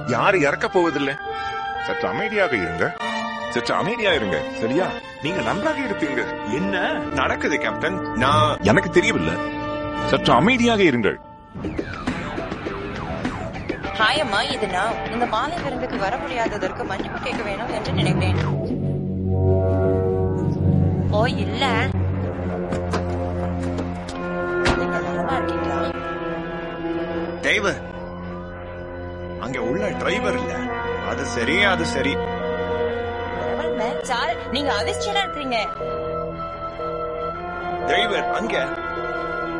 யாரு இறக்க போவதில்லை சற்று அமைதியாக இருங்க சற்று அமைதியா இருங்க சரியா நீங்க நன்றாக இருப்பீங்க என்ன நடக்குது கேப்டன் நான் எனக்கு தெரியவில்லை சற்று அமைதியாக இருங்கள் ஹாய் அம்மா இது நான் இந்த மாலை விருந்துக்கு வர முடியாததற்கு மன்னிப்பு கேட்க வேணும் என்று நினைக்கிறேன் ஓ இல்ல நீங்க நலமா இருக்கீங்களா டிரைவர் அங்க உள்ள டிரைவர் இல்ல அது சரி அது சரி பரவாயில்ல. சார் நீங்க அதிர்ச்சியா இருக்கீங்க டிரைவர் அங்க